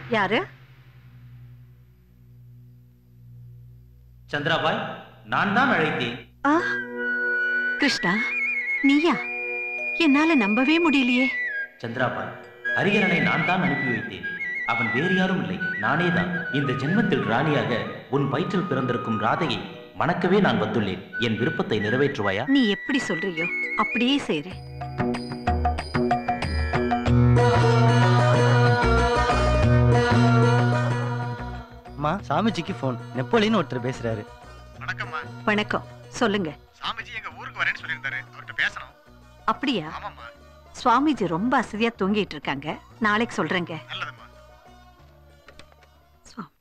யாரு சந்திராபாய் நான் தான் அழைத்தேன் ஆ கிருஷ்ணா நீயா என்னால நம்பவே முடியலையே சந்திராபாய் ஹரிகரனை நான் தான் அனுப்பி வைத்தேன் அவன் வேறு யாரும் இல்லை நானே தான் இந்த ஜென்மத்தில் ராணியாக உன் வயிற்றில் பிறந்திருக்கும் ராதையை மணக்கவே நான் வந்துள்ளேன் என் விருப்பத்தை நிறைவேற்றுவாயா நீ எப்படி சொல்றியோ அப்படியே செய்றேன் அம்மா சாமிஜிக்கு ஃபோன் நெப்போலியன் ஒருத்தர் பேசுறாரு வணக்கம்மா வணக்கம் சொல்லுங்க சாமிஜி எங்க ஊருக்கு வரேன்னு சொல்லியிருந்தாரு அவர்கிட்ட பேசணும் அப்படியா ஆமாம்மா சுவாமிஜி ரொம்ப அசதியா தூங்கிட்டு இருக்காங்க நாளைக்கு சொல்றேங்க நல்லதும்மா சுவாமி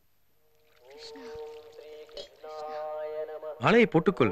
மாலையை போட்டுக்கொள்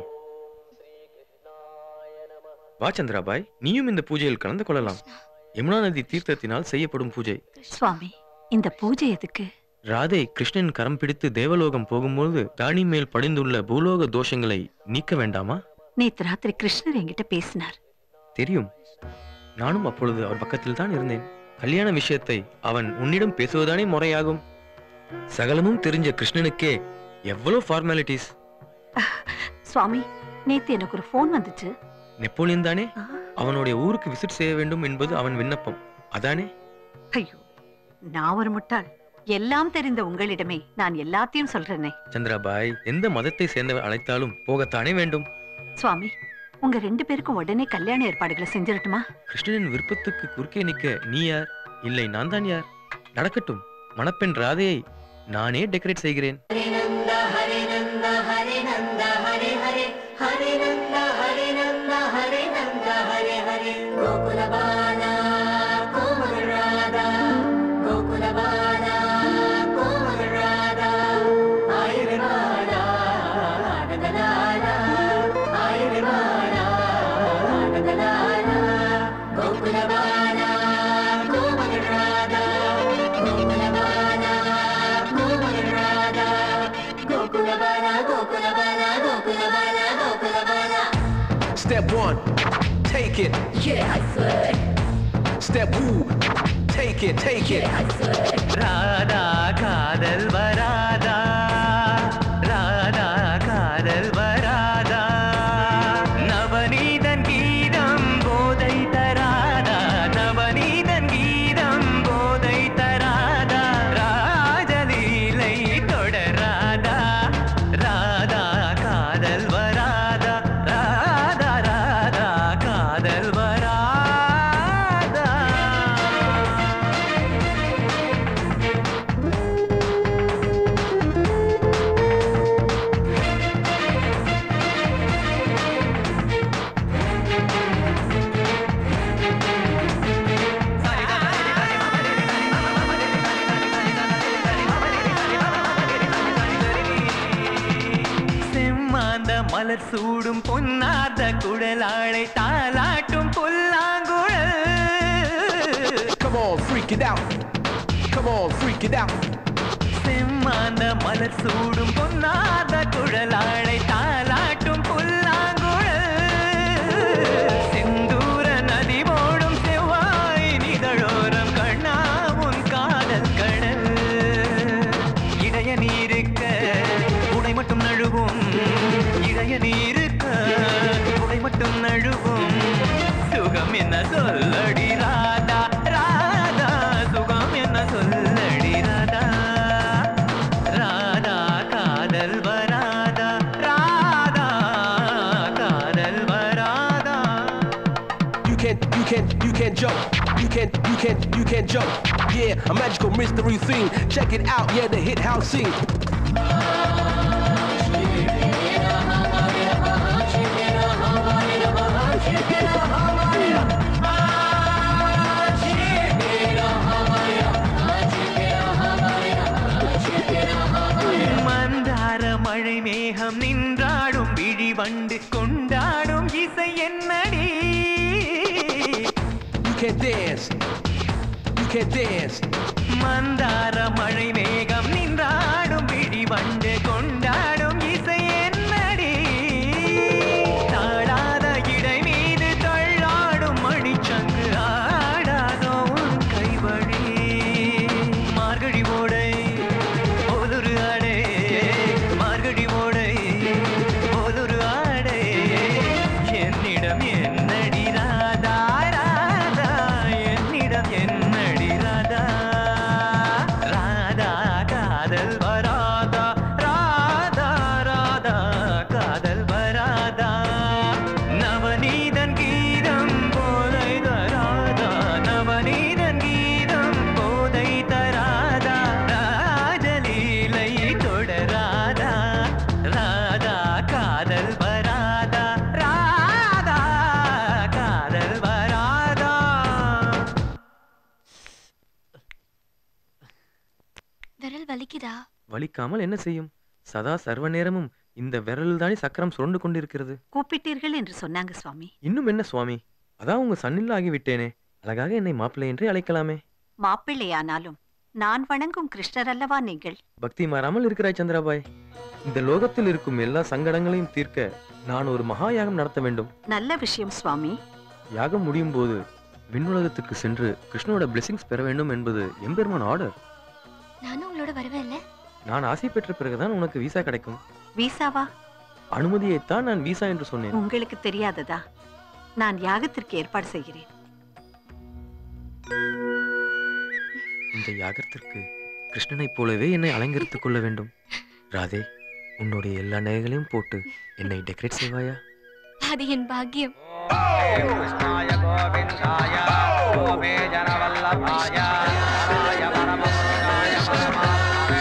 வா சந்திராபாய் நீயும் இந்த பூஜையில் கலந்து கொள்ளலாம் யமுனா நதி தீர்த்தத்தினால் செய்யப்படும் பூஜை சுவாமி இந்த பூஜை எதுக்கு ராதை கிருஷ்ணன் கரம் பிடித்து தேவலோகம் போகும்போது ராணி மேல் படிந்துள்ள பூலோக தோஷங்களை நீக்க வேண்டாமா நேத்து ராத்திரி கிருஷ்ணர் என்கிட்ட பேசினார் தெரியும் நானும் அப்பொழுது அவர் பக்கத்தில் தான் இருந்தேன் கல்யாண விஷயத்தை அவன் உன்னிடம் பேசுவதானே முறையாகும் சகலமும் தெரிஞ்ச கிருஷ்ணனுக்கே எவ்வளவு ஃபார்மாலிட்டிஸ் சுவாமி நேத்து எனக்கு ஒரு ஃபோன் வந்துச்சு நெப்போலியன் தானே ஆ, அவனுடைய ஊருக்கு விசிட் செய்ய வேண்டும் என்பது அவன் விண்ணப்பம் அதானே ஐயோ நான் ஒரு முட்டாள் எல்லாம் தெரிந்த உங்களிடமே நான் எல்லாத்தையும் சொல்றேனே சந்திராபாய் எந்த மதத்தை சேர்ந்தவர் அழைத்தாலும் போகத்தானே வேண்டும் சுவாமி உங்க ரெண்டு பேருக்கும் உடனே கல்யாண ஏற்பாடுகளை செஞ்சிடட்டுமா கிருஷ்ணனின் விருப்பத்துக்கு குறுக்கே நிற்க நீ யார் இல்லை நான் தான் யார் நடக்கட்டும் மணப்பெண் ராதையை நானே டெக்கரேட் செய்கிறேன் Step one, take it. Yeah, I swear. Step two, take it, take it. Radha காதல் வராதா ராதா காதல் வராதா நவநீதன் கீதம் போதை தராதா நவநீதன் கீதம் போதை தராதா ராஜலீலை தொடராதா ராதா காதல் வராதா ராதா ராதா காதல் வராதா செம்மாந்த மலர் சூடும் பொன்னார்ந்த குழலாளை தாலாட்டும் புல்லாங்குழல் Come on, freak it out. Come on, freak it out. செம்மாந்த மலர் சூடும் பொன்னார்ந்த குழலாளை தாலாட்டும் புல்லாங்குழல் செந்தூர நதி ஓடும் செவ்வாய் நிதழோரம் கண்ணா உன் காதல் கடல் இடைய நீருக்க உடை மட்டும் நழுவும் இடைய நீருக்க உடை மட்டும் நழுவும் சுகம் என்ன சொல்லடி ராதா ராதா சுகம் என்ன சொல்லடி ராதா ராதா காதல் வராதா ராதா காதல் வராதா You can, you can, you can jump. You can, you can, you can jump. Yeah, a magical mystery thing. Check it out. Yeah, the hit house scene. மந்தார மழை மேகம் நின்றாடும் விழி வண்டு கொண்டாடும் இசை என்னடி You can dance. You can dance. மந்தார மழை மேகம் நின்றாடும் விழி வண்டு கொண்டாடும் இசை என்னடி தாழாத இடை மீது தள்ளாடும் மணிச்சங்கு ஆடாதோ உன் கைவழி மார்கழி ஓட விரல் வலிக்குதா வலிக்காமல் என்ன செய்யும் சதா சர்வ நேரமும் இந்த விரலில் தானே சக்கரம் சுரண்டு கொண்டிருக்கிறது கூப்பிட்டீர்கள் என்று சொன்னாங்க சுவாமி இன்னும் என்ன சுவாமி அதான் உங்க சன்னில் ஆகிவிட்டேனே அழகாக என்னை மாப்பிள்ளை என்றே அழைக்கலாமே மாப்பிள்ளையானாலும் நான் வணங்கும் கிருஷ்ணர் அல்லவா நீங்கள் பக்தி மாறாமல் இருக்கிறாய் சந்திராபாய் இந்த லோகத்தில் இருக்கும் எல்லா சங்கடங்களையும் தீர்க்க நான் ஒரு மகா யாகம் நடத்த வேண்டும் நல்ல விஷயம் சுவாமி யாகம் முடியும் போது விண்ணுலகத்துக்கு சென்று கிருஷ்ணனோட பிளெஸிங்ஸ் பெற வேண்டும் என்பது எம்பெருமான் ஆர்டர் நானும் உங்களோட வருவேன்ல நான் ஆசை பெற்ற பிறகுதான் உனக்கு விசா கிடைக்கும் வீசாவா அனுமதியைத்தான் நான் விசா என்று சொன்னேன் உங்களுக்கு தெரியாததா நான் யாகத்திற்கு ஏற்பாடு செய்கிறேன் இந்த யாகத்திற்கு கிருஷ்ணனைப் போலவே என்னை அலங்கரித்துக் கொள்ள வேண்டும் ராதே உன்னுடைய எல்லா நகைகளையும் போட்டு என்னை டெக்கரேட் செய்வாயா அது என் பாக்கியம் कृष्णाय गोविन्दाय गोपे जनवल्लभाय हराय परमपुरुषाय परमात्मने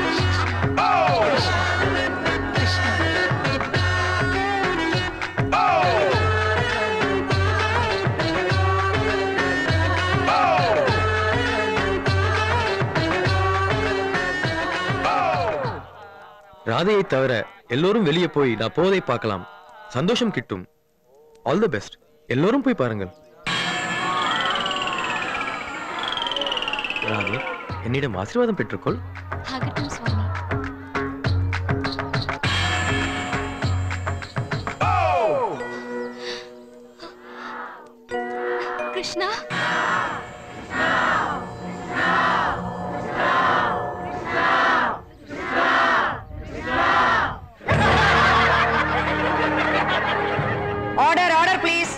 ராதையை தவிர எல்லோரும் வெளியே போய் நான் போவதை பார்க்கலாம் சந்தோஷம் கிட்டும் ஆல் தி பெஸ்ட் எல்லோரும் போய் பாருங்கள் ராதே என்னிடம் ஆசீர்வாதம் பெற்றுக்கொள் ஆகட்டும் Swami Krishna order order please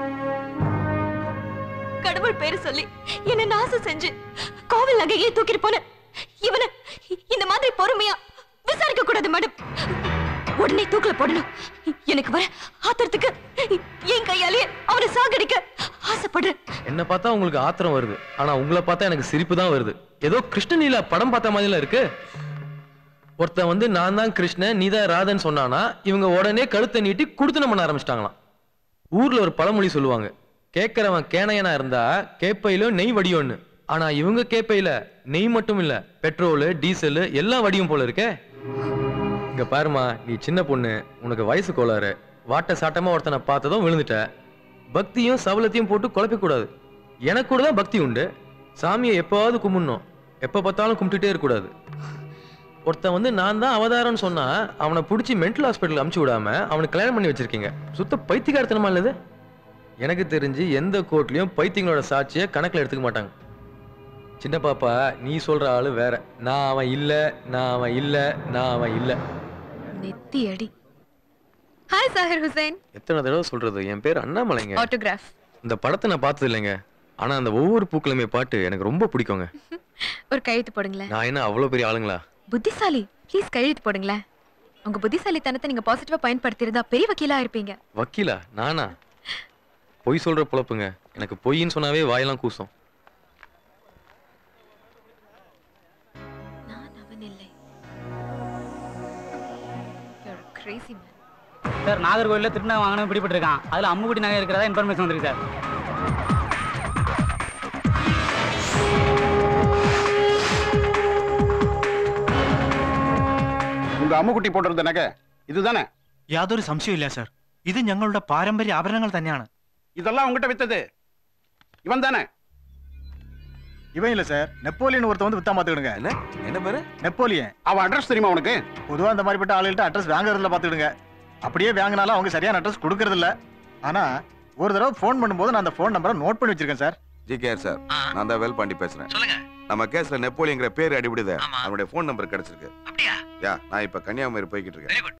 கடவுள் பேரு சொல்லி என்ன நாசம் செஞ்சு கோவில் நகையை தூக்கிட்டு போன இவனை இந்த மாதிரி பொறுமையா விசாரிக்க கூடாது மேடம் உடனே தூக்கில போடணும் எனக்கு வர ஆத்திரத்துக்கு என் கையாலேயே அவனை சாகடிக்க ஆசைப்படுறேன் என்ன பார்த்தா உங்களுக்கு ஆத்திரம் வருது ஆனா உங்களை பார்த்தா எனக்கு சிரிப்பு தான் வருது ஏதோ கிருஷ்ணலீலா படம் பார்த்த மாதிரிலாம் இருக்கு ஒருத்தன் வந்து நான் தான் கிருஷ்ணன் நீ தான் ராதன் சொன்னானா இவங்க உடனே கழுத்தை நீட்டி குடுத்தனம் பண்ண ஆரம்பிச்சிட்டாங்களாம் ஊர்ல ஒரு பழமொழி சொல்லுவாங்க கேட்கறவன் கேனையனா இருந்தா கேப்பையில நெய் வடியும்னு ஆனா இவங்க கேப்பையில நெய் மட்டும் இல்ல பெட்ரோலு டீசல் எல்லாம் வடியும் போல இருக்கே இங்க பாருமா நீ சின்ன பொண்ணு உனக்கு வயசு கோளாறு வாட்ட சாட்டமா ஒருத்தனை பார்த்ததும் விழுந்துட்ட பக்தியும் சபலத்தையும் போட்டு குழப்பிக் கூடாது எனக்கு கூட தான் பக்தி உண்டு சாமியை எப்பவாவது கும்பிடணும் எப்ப பார்த்தாலும் கும்பிட்டுட்டே இருக்கக்கூடாது ஒருத்தன் வந்து நான் தான் அவதாரம்னு சொன்னா அவனை பிடிச்சி மென்டல் ஹாஸ்பிட்டல் அமுச்சு விடாம அவனுக்கு கல்யாணம் பண்ணி வச்சிருக்கீங்க சுத்த பைத்தியக்காரத்தனமா இல்லது எனக்கு தெரிஞ்சு எந்த கோர்ட்லயும் பைத்தியங்களோட சாட்சியை கணக்குல எடுத்துக்க மாட்டாங்க சின்ன பாப்பா நீ சொல்ற ஆளு வேற நான் அவன் இல்ல நான் அவன் இல்ல நான் அவன் இல்ல நெத்தி அடி ஹாய் சாஹிர் ஹுசைன் எத்தனை தடவை சொல்றது என் பேர் அண்ணாமலைங்க ஆட்டோகிராஃப் இந்த படத்தை நான் பார்த்தது இல்லைங்க ஆனா அந்த ஒவ்வொரு பூக்களுமே பாட்டு எனக்கு ரொம்ப பிடிக்குங்க ஒரு கையெழுத்து போடுங்களேன் நான் என்ன அவ்வளவு பெரிய ஆளுங்களா புத்திசாலி ப்ளீஸ் கையெழுத்து போடுங்களேன் உங்க புத்திசாலித்தனத்தை நீங்க பாசிட்டிவா பயன்படுத்தியிருந்தா பெரிய வக்கீலா இருப்பீங்க வக்கீலா நானா பொய் சொல்ற பொழப்புங்க எனக்கு பொய்ன்னு சொன்னாவே வாயெல்லாம் கூசும் நான் அவன் இல்லை You're a crazy man. Sir நாகர்கோவிலில் திருநகை வாங்கினவன் பிடிபட்டிருக்கான் அதில் அம்முக்குட்டி நகை இருக்கிறதா இன்ஃபர்மேஷன் வந்திருக்கு சார் உங்க അമ്മുക്കുട്ടി പോട്ടിരുന്ന നഗ ഇതുതാനെ യാതൊരു സംശയമില്ല സർ ഇത് ഞങ്ങളുടെ പാരമ്പര്യ ആഭരണങ്ങൾ തന്നെയാണ് ഇതെല്ലാം ഉங்ககிட்ட വിത്തത് ഇവൻ தானே இவன் இல்ல சார் நெப்போலியன் ஒருத்த வந்து வித்தா பாத்துக்கிடுங்க என்ன என்ன பேரு நெப்போலியன் அவன் அட்ரஸ் தெரியுமா உனக்கு பொதுவா அந்த மாதிரிப்பட்ட ஆளுகிட்ட அட்ரஸ் வாங்குறதுல பாத்துக்கிடுங்க அப்படியே வாங்கினாலும் அவங்க சரியான அட்ரஸ் கொடுக்கறது இல்ல ஆனா ஒரு தடவை ஃபோன் பண்ணும்போது நான் அந்த ஃபோன் நம்பரை நோட் பண்ணி வச்சிருக்கேன் சார் ஜிகேஆர் சார் நான் தான் வேல்பாண்டி பேசுறேன் சொல்லுங்க நம்ம கேஸ்ல நெப்போலியங்கிற பேர் அடிபடுது ஆமா. அவனுடைய ஃபோன் நம்பர் கிடைச்சிருக்கு அப்படியா யா நான் இப்ப கன்னியாகுமரி போய்கிட்டு இருக்கேன் வெரி குட்